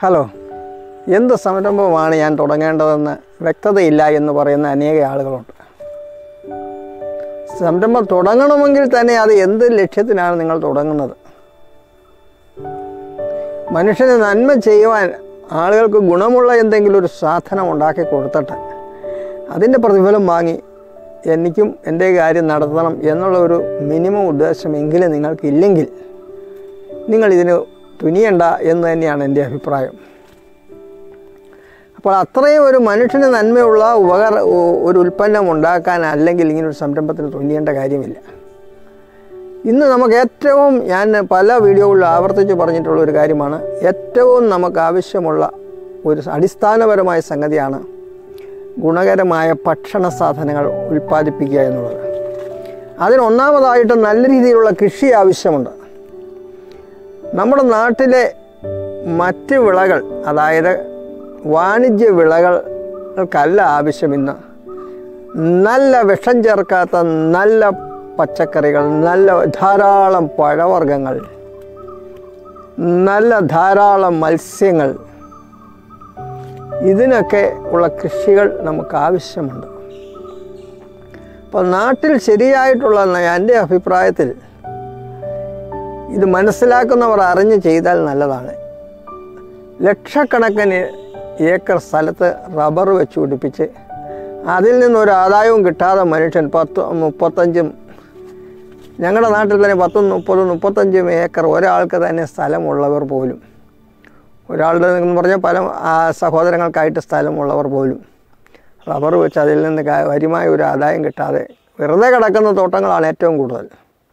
hello എന്ത് സംരംഭമാണ് ഞാൻ തുടങ്ങേണ്ടതെന്ന് വ്യക്തതയില്ല എന്ന് പറയുന്ന അനേക ആളുകളുണ്ട് സംരംഭം തുടങ്ങണമെങ്കിൽ തന്നെ അത് എന്ത് ലക്ഷ്യത്തിനാണ് നിങ്ങൾ തുടങ്ങുന്നത് മനുഷ്യന് നന്മ ചെയ്യുവാൻ ആളുകൾക്ക് ഗുണമുള്ള എന്തെങ്കിലും ഒരു സാധനം ഉണ്ടാക്കി കൊടുത്തിട്ട് അതിൻ്റെ പ്രതിഫലം വാങ്ങി എനിക്കും എൻ്റെ കാര്യം നടത്തണം എന്നുള്ള ഒരു മിനിമം ഉദ്ദേശമെങ്കിലും നിങ്ങൾക്കില്ലെങ്കിൽ നിങ്ങളിതിന് തുനിയണ്ട എന്ന് തന്നെയാണ് എൻ്റെ അഭിപ്രായം അപ്പോൾ അത്രയും ഒരു മനുഷ്യന് നന്മയുള്ള ഉപകാര ഒ- ഒരു ഉൽപ്പന്നം ഉണ്ടാക്കാൻ അല്ലെങ്കിൽ ഇങ്ങനെ ഒരു സംരംഭത്തിന് തുനിയേണ്ട കാര്യമില്ല ഇന്ന് നമുക്ക് ഏറ്റവും ഞാൻ പല വീഡിയോകളിൽ ആവർത്തിച്ച് പറഞ്ഞിട്ടുള്ള ഒരു കാര്യമാണ് ഏറ്റവും നമുക്ക് ആവശ്യമുള്ള ഒരു അടിസ്ഥാനപരമായ സംഗതിയാണ് ഗുണകരമായ ഭക്ഷണ സാധനങ്ങൾ ഉൽപ്പാദിപ്പിക്കുക എന്നുള്ളത് അതിന് ഒന്നാമതായിട്ട് നല്ല രീതിയിലുള്ള കൃഷി ആവശ്യമുണ്ട് നമ്മുടെ നാട്ടിലെ മറ്റ് വിളകൾ അതായത് വാണിജ്യ വിളകൾക്കല്ല ആവശ്യം ഇന്ന് നല്ല വിഷം ചേർക്കാത്ത നല്ല പച്ചക്കറികൾ നല്ല ധാരാളം പഴവർഗ്ഗങ്ങൾ നല്ല ധാരാളം മത്സ്യങ്ങൾ ഇതിനൊക്കെ ഉള്ള കൃഷികൾ നമുക്ക് ആവശ്യമുണ്ട് അപ്പോൾ നാട്ടിൽ ശരിയായിട്ടുള്ള എൻ്റെ അഭിപ്രായത്തിൽ ഇത് മനസ്സിലാക്കുന്നവർ അറിഞ്ഞ് ചെയ്താൽ നല്ലതാണ് ലക്ഷക്കണക്കിന് ഏക്കർ സ്ഥലത്ത് റബ്ബർ വെച്ച് പിടിപ്പിച്ച് അതിൽ നിന്നൊരു ആദായവും കിട്ടാതെ മനുഷ്യൻ പത്ത് മുപ്പത്തഞ്ചും ഞങ്ങളുടെ നാട്ടിൽ തന്നെ പത്തും മുപ്പതും മുപ്പത്തഞ്ചും ഏക്കർ ഒരാൾക്ക് തന്നെ സ്ഥലമുള്ളവർ പോലും ഒരാളുടെ എന്ന് പറഞ്ഞാൽ പല ആ, സഹോദരങ്ങൾക്കായിട്ട് സ്ഥലമുള്ളവർ പോലും റബ്ബർ വെച്ച് അതിൽ നിന്ന് കാ- കാര്യമായ ഒരു ആദായം കിട്ടാതെ വെറുതെ കിടക്കുന്ന തോട്ടങ്ങളാണ് ഏറ്റവും കൂടുതൽ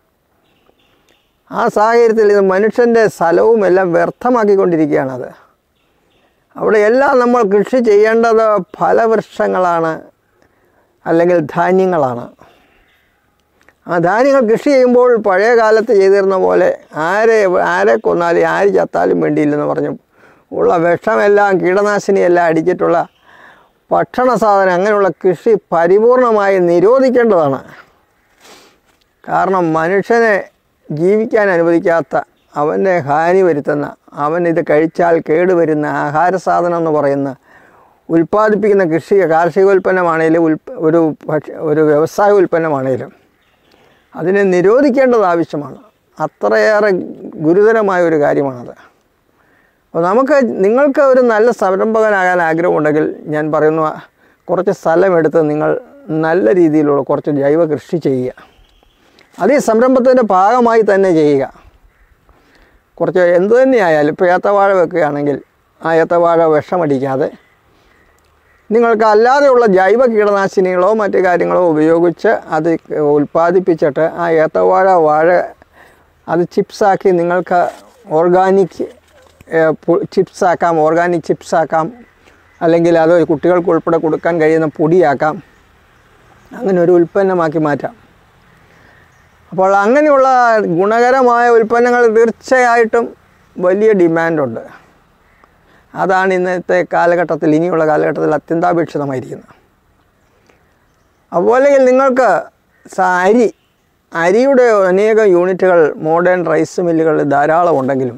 ആ സാഹചര്യത്തിൽ ഇത് മനുഷ്യൻ്റെ സ്ഥലവും എല്ലാം വ്യർത്ഥമാക്കിക്കൊണ്ടിരിക്കുകയാണത് അവിടെ എല്ലാം നമ്മൾ കൃഷി ചെയ്യേണ്ടത് ഫലവൃക്ഷങ്ങളാണ് അല്ലെങ്കിൽ ധാന്യങ്ങളാണ് ആ ധാന്യങ്ങൾ കൃഷി ചെയ്യുമ്പോൾ പഴയ കാലത്ത് ചെയ്തിരുന്ന പോലെ ആരെ ആരെ കൊന്നാലും ആര് ചത്താലും വേണ്ടിയില്ലെന്ന് പറഞ്ഞു ഉള്ള വിഷമെല്ലാം കീടനാശിനിയെല്ലാം അടിച്ചിട്ടുള്ള ഭക്ഷണ സാധനം അങ്ങനെയുള്ള കൃഷി പരിപൂർണമായി നിരോധിക്കേണ്ടതാണ് കാരണം മനുഷ്യനെ ജീവിക്കാൻ അനുവദിക്കാത്ത അവനെ ഹാനി വരുത്തുന്ന അവൻ ഇത് കഴിച്ചാൽ കേടുവരുന്ന ആഹാര സാധനം എന്ന് പറയുന്ന ഉൽപ്പാദിപ്പിക്കുന്ന കൃഷി കാർഷികോൽപ്പന്നമാണേലും ഉൽപ്പ ഒരു ഭക്ഷ്യ ഒരു വ്യവസായ ഉൽപ്പന്നമാണേലും അതിനെ നിരോധിക്കേണ്ടത് ആവശ്യമാണ് അത്രയേറെ ഗുരുതരമായ ഒരു കാര്യമാണത് അപ്പോൾ നമുക്ക് നിങ്ങൾക്ക് ഒരു നല്ല സംരംഭകനാകാൻ ആഗ്രഹമുണ്ടെങ്കിൽ ഞാൻ പറയുന്നു കുറച്ച് സ്ഥലമെടുത്ത് നിങ്ങൾ നല്ല രീതിയിലുള്ള കുറച്ച് ജൈവ കൃഷി ചെയ്യുക അത് ഈ സംരംഭത്തിൻ്റെ ഭാഗമായി തന്നെ ചെയ്യുക കുറച്ച് എന്തു തന്നെയായാലും ഇപ്പോൾ ഏത്തവാഴ വെക്കുകയാണെങ്കിൽ ആ ഏത്തവാഴ വിഷമടിക്കാതെ നിങ്ങൾക്ക് അല്ലാതെയുള്ള ജൈവ കീടനാശിനികളോ മറ്റു കാര്യങ്ങളോ ഉപയോഗിച്ച് അത് ഉൽപ്പാദിപ്പിച്ചിട്ട് ആ ഏത്തവാഴ വാഴ അത് ചിപ്സാക്കി നിങ്ങൾക്ക് ഓർഗാനിക് ചിപ്സാക്കാം ഓർഗാനിക് ചിപ്സാക്കാം അല്ലെങ്കിൽ അത് കുട്ടികൾക്ക് ഉൾപ്പെടെ കൊടുക്കാൻ കഴിയുന്ന പൊടിയാക്കാം അങ്ങനെ ഒരു ഉൽപ്പന്നമാക്കി മാറ്റാം അപ്പോൾ അങ്ങനെയുള്ള ഗുണകരമായ ഉൽപ്പന്നങ്ങൾ തീർച്ചയായിട്ടും വലിയ ഡിമാൻഡുണ്ട് അതാണ് ഇന്നത്തെ കാലഘട്ടത്തിൽ ഇനിയുള്ള കാലഘട്ടത്തിൽ അത്യന്താപേക്ഷിതമായിരിക്കുന്നത് അതുപോലെ നിങ്ങൾക്ക് സ- അരി അരിയുടെ അനേകം യൂണിറ്റുകൾ മോഡേൺ റൈസ് മില്ലുകളിൽ ധാരാളം ഉണ്ടെങ്കിലും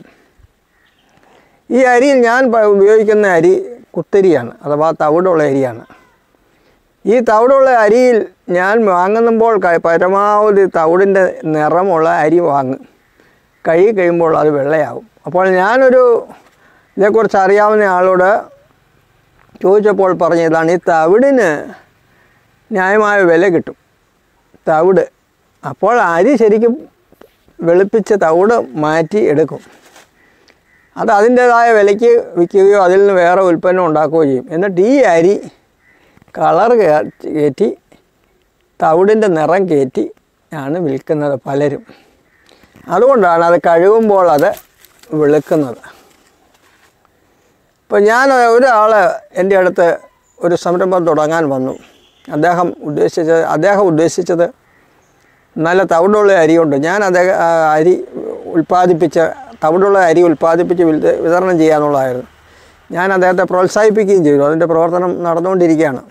ഈ അരിയിൽ ഞാൻ പ- ഉപയോഗിക്കുന്ന അരി കുത്തരിയാണ് അഥവാ തവിടുള്ള അരിയാണ് ഈ തവിടുള്ള അരിയിൽ ഞാൻ വാങ്ങുമ്പോൾ ക- പരമാവധി തവിടിൻ്റെ നിറമുള്ള അരി വാങ്ങും കഴുകി കഴിയുമ്പോൾ അത് വെള്ളയാകും അപ്പോൾ ഞാനൊരു ഇതേക്കുറിച്ച് അറിയാവുന്ന ആളോട് ചോദിച്ചപ്പോൾ പറഞ്ഞ ഇതാണ് ഈ തവിടിന് ന്യായമായ വില കിട്ടും തവിട് അപ്പോൾ അരി ശരിക്കും വെളുപ്പിച്ച് തവിട് മാറ്റി എടുക്കും അത് അതിൻ്റേതായ വിലയ്ക്ക് വിൽക്കുകയോ അതിൽ നിന്ന് വേറെ ഉൽപ്പന്നം ഉണ്ടാക്കുകയോ ചെയ്യും എന്നിട്ട് ഈ അരി കളർ കയറ്റി തവിടിൻ്റെ നിറം കയറ്റി ആണ് വിൽക്കുന്നത് പലരും അതുകൊണ്ടാണ് അത് കഴുകുമ്പോൾ അത് വെളുക്കുന്നത് ഇപ്പോൾ ഞാൻ ഒരാൾ എൻ്റെ അടുത്ത് ഒരു സംരംഭം തുടങ്ങാൻ വന്നു അദ്ദേഹം ഉദ്ദേശിച്ചത് അദ്ദേഹം ഉദ്ദേശിച്ചത് നല്ല തവിടുള്ള അരിയുണ്ട് ഞാൻ അദ്ദേഹം ആ അരി ഉൽപ്പാദിപ്പിച്ച തവിടുള്ള അരി ഉൽപ്പാദിപ്പിച്ച് വിൽ- വിതരണം ചെയ്യാന്നുള്ളതായിരുന്നു ഞാൻ അദ്ദേഹത്തെ പ്രോത്സാഹിപ്പിക്കുകയും ചെയ്തു അതിൻ്റെ പ്രവർത്തനം നടന്നുകൊണ്ടിരിക്കുകയാണ്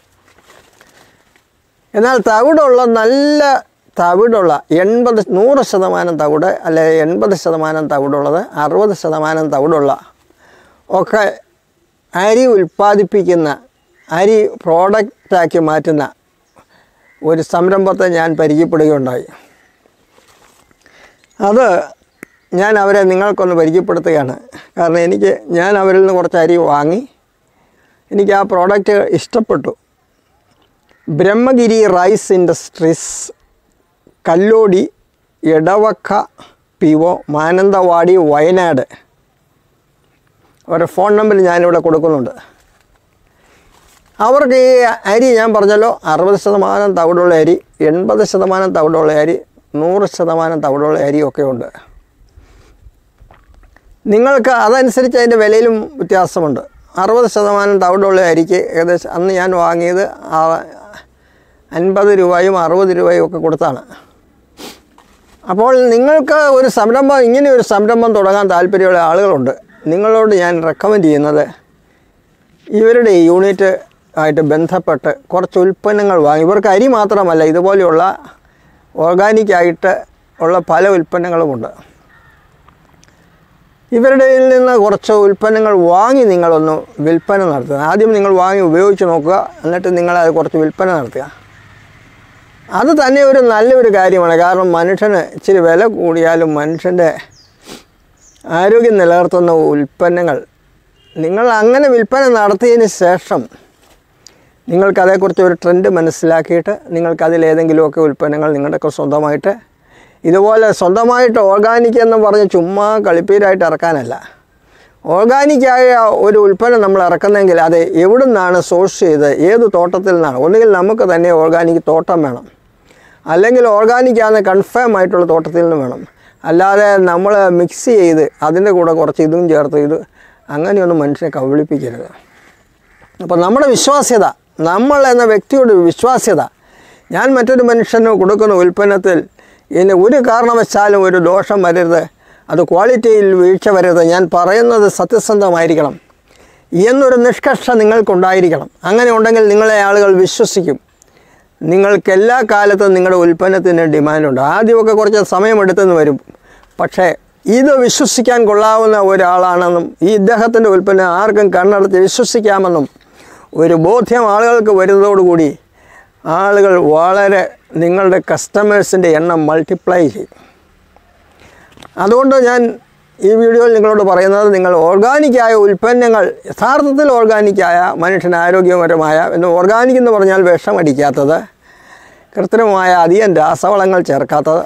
എന്നാൽ തവിടുള്ള നല്ല തവിടുള്ള എൺപത് നൂറ് ശതമാനം തവിട് അല്ലെ എൺപത് ശതമാനം തവിടുള്ളത് അറുപത് ശതമാനം തവിടുള്ള ഒക്കെ അരി ഉൽപ്പാദിപ്പിക്കുന്ന അരി പ്രോഡക്റ്റാക്കി മാറ്റുന്ന ഒരു സംരംഭത്തെ ഞാൻ പരിചയപ്പെടുകയുണ്ടായി അത് ഞാൻ അവരെ നിങ്ങൾക്കൊന്ന് പരിചയപ്പെടുത്തുകയാണ് കാരണം എനിക്ക് ഞാൻ അവരിൽ നിന്ന് കുറച്ച് അരി വാങ്ങി എനിക്ക് ആ പ്രോഡക്റ്റ് ഇഷ്ടപ്പെട്ടു Brahmagiri rice industries Kallodi Edavaka P O Mananthavady Wayanad അവരുടെ ഫോൺ നമ്പർ ഞാനിവിടെ കൊടുക്കുന്നുണ്ട് അവർക്ക് ഈ അരി ഞാൻ പറഞ്ഞല്ലോ അറുപത് ശതമാനം തവിടുള്ള അരി എൺപത് ശതമാനം തവിടുള്ള അരി നൂറ് ശതമാനം തവിടുള്ള അരിയൊക്കെ ഉണ്ട് നിങ്ങൾക്ക് അതനുസരിച്ച് അതിൻ്റെ വിലയിലും വ്യത്യാസമുണ്ട് അറുപത് ശതമാനം തവിടുള്ള അരിക്ക് ഏകദേശം അന്ന് ഞാൻ വാങ്ങിയത് ആ- അൻപത് രൂപയും അറുപത് രൂപയും ഒക്കെ കൊടുത്താണ് അപ്പോൾ നിങ്ങൾക്ക് ഒരു സംരംഭം ഇങ്ങനെ ഒരു സംരംഭം തുടങ്ങാൻ താല്പര്യമുള്ള ആളുകളുണ്ട് നിങ്ങളോട് ഞാൻ റെക്കമെൻഡ് ചെയ്യുന്നത് ഇവരുടെ യൂണിറ്റ് ആയിട്ട് ബന്ധപ്പെട്ട് കുറച്ച് ഉൽപ്പന്നങ്ങൾ വാങ്ങി ഇവർക്ക് അരി മാത്രമല്ല ഇതുപോലെയുള്ള ഓർഗാനിക്കായിട്ട് ഉള്ള പല ഉൽപ്പന്നങ്ങളുമുണ്ട് ഇവരുടെ കയ്യിൽ നിന്ന് കുറച്ച് ഉൽപ്പന്നങ്ങൾ വാങ്ങി നിങ്ങളൊന്ന് വിൽപ്പന നടത്തുക ആദ്യം നിങ്ങൾ വാങ്ങി ഉപയോഗിച്ച് നോക്കുക എന്നിട്ട് നിങ്ങൾ അത് കുറച്ച് വിൽപ്പന നടത്തുക അത് തന്നെ ഒരു നല്ലൊരു കാര്യമാണ് കാരണം മനുഷ്യന് ഇച്ചിരി വില കൂടിയാലും മനുഷ്യൻ്റെ ആരോഗ്യം നിലനിർത്തുന്ന ഉൽപ്പന്നങ്ങൾ നിങ്ങൾ അങ്ങനെ വിൽപ്പന നടത്തിയതിന് ശേഷം നിങ്ങൾക്കതേക്കുറിച്ച് ഒരു ട്രെൻഡ് മനസ്സിലാക്കിയിട്ട് നിങ്ങൾക്കതിലേതെങ്കിലുമൊക്കെ ഉൽപ്പന്നങ്ങൾ നിങ്ങളുടെയൊക്കെ സ്വന്തമായിട്ട് ഇതുപോലെ സ്വന്തമായിട്ട് ഓർഗാനിക് എന്ന് പറഞ്ഞ് ചുമ്മാ കളിപ്പീരായിട്ട് ഇറക്കാനല്ല ഓർഗാനിക്കായ ഒരു ഉൽപ്പന്നം നമ്മൾ ഇറക്കുന്നെങ്കിൽ അത് എവിടെ നിന്നാണ് സോഴ്സ് ചെയ്ത് ഏത് തോട്ടത്തിൽ നിന്നാണ് ഒന്നുകിൽ നമുക്ക് തന്നെ ഓർഗാനിക് തോട്ടം വേണം അല്ലെങ്കിൽ ഓർഗാനിക് ആണ് കൺഫേം ആയിട്ടുള്ള തോട്ടത്തിൽ നിന്ന് വേണം അല്ലാതെ നമ്മൾ മിക്സ് ചെയ്ത് അതിൻ്റെ കൂടെ കുറച്ച് ഇതും ചേർത്ത് ഇത് അങ്ങനെയൊന്നും മനുഷ്യനെ കബളിപ്പിക്കരുത് അപ്പോൾ നമ്മുടെ വിശ്വാസ്യത നമ്മൾ എന്ന വ്യക്തിയുടെ വിശ്വാസ്യത ഞാൻ മറ്റൊരു മനുഷ്യന് കൊടുക്കുന്ന ഉൽപ്പന്നത്തിൽ ഇനി ഒരു കാരണവശാലും ഒരു ദോഷം വരരുത് അത് ക്വാളിറ്റിയിൽ വീഴ്ച വരരുത് ഞാൻ പറയുന്നത് സത്യസന്ധമായിരിക്കണം എന്നൊരു നിഷ്കർഷ നിങ്ങൾക്കുണ്ടായിരിക്കണം അങ്ങനെ ഉണ്ടെങ്കിൽ നിങ്ങളെ ആളുകൾ വിശ്വസിക്കും നിങ്ങൾക്ക് എല്ലാ കാലത്തും നിങ്ങളുടെ ഉൽപ്പന്നത്തിന് ഡിമാൻഡുണ്ട് ആദ്യമൊക്കെ കുറച്ച് സമയമെടുത്തെന്ന് വരും പക്ഷേ ഇത് വിശ്വസിക്കാൻ കൊള്ളാവുന്ന ഒരാളാണെന്നും ഈ ഇദ്ദേഹത്തിൻ്റെ ഉൽപ്പന്നം ആർക്കും കണ്ണടച്ച് വിശ്വസിക്കാമെന്നും ഒരു ബോധ്യം ആളുകൾക്ക് വരുന്നതോടുകൂടി ആളുകൾ വളരെ നിങ്ങളുടെ കസ്റ്റമേഴ്സിൻ്റെ എണ്ണം മൾട്ടിപ്ലൈ ചെയ്യും അതുകൊണ്ട് ഞാൻ ഈ വീഡിയോയിൽ നിങ്ങളോട് പറയുന്നത് നിങ്ങൾ ഓർഗാനിക്കായ ഉൽപ്പന്നങ്ങൾ യഥാർത്ഥത്തിൽ ഓർഗാനിക്കായ മനുഷ്യന് ആരോഗ്യപരമായ എന്ന് ഓർഗാനിക് എന്ന് പറഞ്ഞാൽ വിഷമടിക്കാത്തത് കൃത്രിമമായ അധികം രാസവളങ്ങൾ ചേർക്കാത്തത്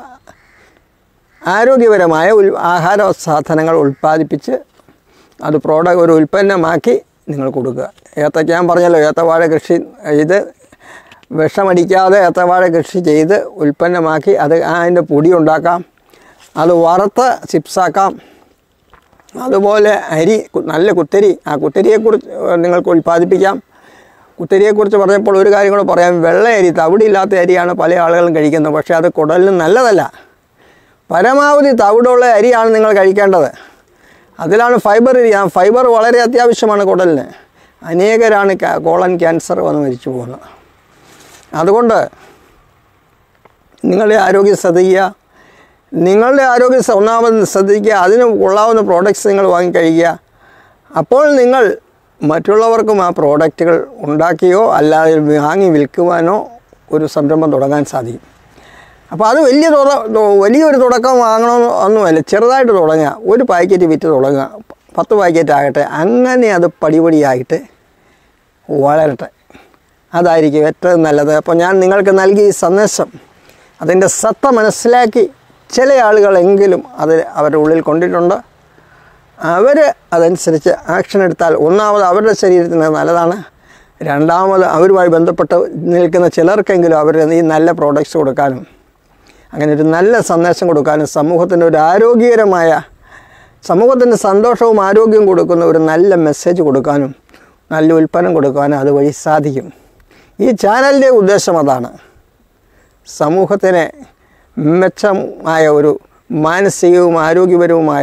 ആരോഗ്യപരമായ ഉൽ ആഹാര സാധനങ്ങൾ ഉൽപ്പാദിപ്പിച്ച് അത് പ്രോഡക്റ്റ് ഒരു ഉൽപ്പന്നമാക്കി നിങ്ങൾ കൊടുക്കുക ഏത്തയ്ക്ക ഞാൻ പറഞ്ഞല്ലോ ഏത്തവാഴ കൃഷി ഇത് വിഷമടിക്കാതെ ഏത്തവാഴ കൃഷി ചെയ്ത് ഉൽപ്പന്നമാക്കി അത് അതിൻ്റെ പൊടി ഉണ്ടാക്കാം അത് വറുത്ത് ചിപ്സാക്കാം അതുപോലെ അരി കു- നല്ല കുത്തരി ആ കുത്തരിയെക്കുറിച്ച് നിങ്ങൾക്ക് ഉൽപ്പാദിപ്പിക്കാം കുത്തരിയെക്കുറിച്ച് പറഞ്ഞപ്പോൾ ഒരു കാര്യം കൂടെ പറയാം വെള്ള അരി തവിടില്ലാത്ത അരിയാണ് പല ആളുകളും കഴിക്കുന്നത് പക്ഷേ അത് കുടലിന് നല്ലതല്ല പരമാവധി തവിടുള്ള അരിയാണ് നിങ്ങൾ കഴിക്കേണ്ടത് അതിലാണ് ഫൈബർ ഇരി- ആ ഫൈബർ വളരെ അത്യാവശ്യമാണ് കുടലിന് അനേകരാണ് കാ- കോളൻ ക്യാൻസർ വന്ന് മരിച്ചു പോകുന്നത് അതുകൊണ്ട് നിങ്ങളുടെ ആരോഗ്യം ശ്രദ്ധിക്കുക നിങ്ങളുടെ ആരോഗ്യം സ- ഒന്നാമത് ശ്രദ്ധിക്കുക അതിന് കൊള്ളാവുന്ന പ്രോഡക്റ്റ്സ് നിങ്ങൾ വാങ്ങി കഴിക്കുക അപ്പോൾ നിങ്ങൾ മറ്റുള്ളവർക്കും ആ പ്രോഡക്റ്റുകൾ ഉണ്ടാക്കിയോ അല്ലാതെ വാങ്ങി വിൽക്കുവാനോ ഒരു സംരംഭം തുടങ്ങാൻ സാധിക്കും അപ്പോൾ അത് വലിയ തുറ തു- വലിയൊരു തുടക്കം വാങ്ങണമെന്ന് ഒന്നുമല്ല ചെറുതായിട്ട് തുടങ്ങുക ഒരു പാക്കറ്റ് വിറ്റ് തുടങ്ങുക പത്ത് പാക്കറ്റ് ആകട്ടെ അങ്ങനെ അത് പടിപടിയായിട്ട് വളരട്ടെ അതായിരിക്കും ഏറ്റവും നല്ലത് അപ്പോൾ ഞാൻ നിങ്ങൾക്ക് നൽകിയ ഈ സന്ദേശം അതിൻ്റെ സത്ത മനസ്സിലാക്കി ചില ആളുകളെങ്കിലും അത് അവരുടെ ഉള്ളിൽ കൊണ്ടിട്ടുണ്ട് അവർ അതനുസരിച്ച് ആക്ഷൻ എടുത്താൽ ഒന്നാമത് അവരുടെ ശരീരത്തിന് നല്ലതാണ് രണ്ടാമത് അവരുമായി ബന്ധപ്പെട്ട് നിൽക്കുന്ന ചിലർക്കെങ്കിലും അവർ ഈ നല്ല പ്രോഡക്റ്റ്സ് കൊടുക്കാനും അങ്ങനെ ഒരു നല്ല സന്ദേശം കൊടുക്കാനും സമൂഹത്തിന് ഒരു ആരോഗ്യകരമായ സമൂഹത്തിന് സന്തോഷവും ആരോഗ്യവും കൊടുക്കുന്ന ഒരു നല്ല മെസ്സേജ് കൊടുക്കാനും നല്ല ഉൽപ്പന്നം കൊടുക്കാനും അതുവഴി സാധിക്കും ഈ ചാനലിൻ്റെ ഉദ്ദേശം അതാണ് സമൂഹത്തിന് മെച്ചമായ ഒരു മാനസികവും ആരോഗ്യപരവുമായ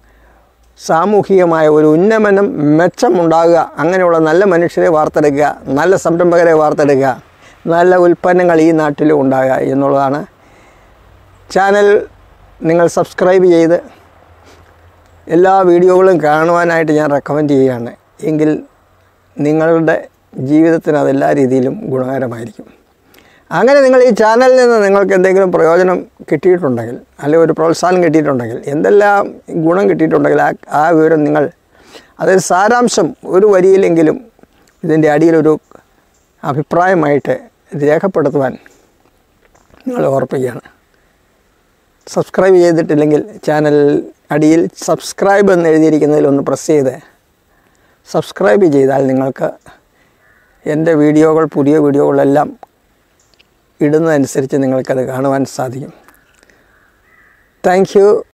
സാമൂഹികമായ ഒരു ഉന്നമനം മെച്ചമുണ്ടാകുക അങ്ങനെയുള്ള നല്ല മനുഷ്യരെ വാർത്തെടുക്കുക നല്ല സംരംഭകരെ വാർത്തെടുക്കുക നല്ല ഉൽപ്പന്നങ്ങൾ ഈ നാട്ടിൽ ഉണ്ടാകുക എന്നുള്ളതാണ് ചാനൽ നിങ്ങൾ സബ്സ്ക്രൈബ് ചെയ്ത് എല്ലാ വീഡിയോകളും കാണുവാനായിട്ട് ഞാൻ റെക്കമെൻഡ് ചെയ്യുകയാണ് എങ്കിൽ നിങ്ങളുടെ ജീവിതത്തിന് അതെല്ലാ രീതിയിലും ഗുണകരമായിരിക്കും അങ്ങനെ നിങ്ങൾ ഈ ചാനലിൽ നിന്ന് നിങ്ങൾക്ക് എന്തെങ്കിലും പ്രയോജനം കിട്ടിയിട്ടുണ്ടെങ്കിൽ അല്ലെങ്കിൽ ഒരു പ്രോത്സാഹനം കിട്ടിയിട്ടുണ്ടെങ്കിൽ എന്തെല്ലാം ഗുണം കിട്ടിയിട്ടുണ്ടെങ്കിൽ ആ ആ വിവരം നിങ്ങൾ അതൊരു സാരാംശം ഒരു വരിയിലെങ്കിലും ഇതിൻ്റെ അടിയിലൊരു അഭിപ്രായമായിട്ട് രേഖപ്പെടുത്തുവാൻ നിങ്ങൾ ഓർപ്പിക്കുകയാണ് സബ്സ്ക്രൈബ് ചെയ്തിട്ടില്ലെങ്കിൽ ചാനൽ അടിയിൽ സബ്സ്ക്രൈബ് എന്ന് എഴുതിയിരിക്കുന്നതിൽ ഒന്ന് പ്രസ് ചെയ്ത് സബ്സ്ക്രൈബ് ചെയ്താൽ നിങ്ങൾക്ക് എൻ്റെ വീഡിയോകൾ പുതിയ വീഡിയോകളെല്ലാം ഇടുന്നതനുസരിച്ച് നിങ്ങൾക്കത് കാണുവാൻ സാധിക്കും താങ്ക് യു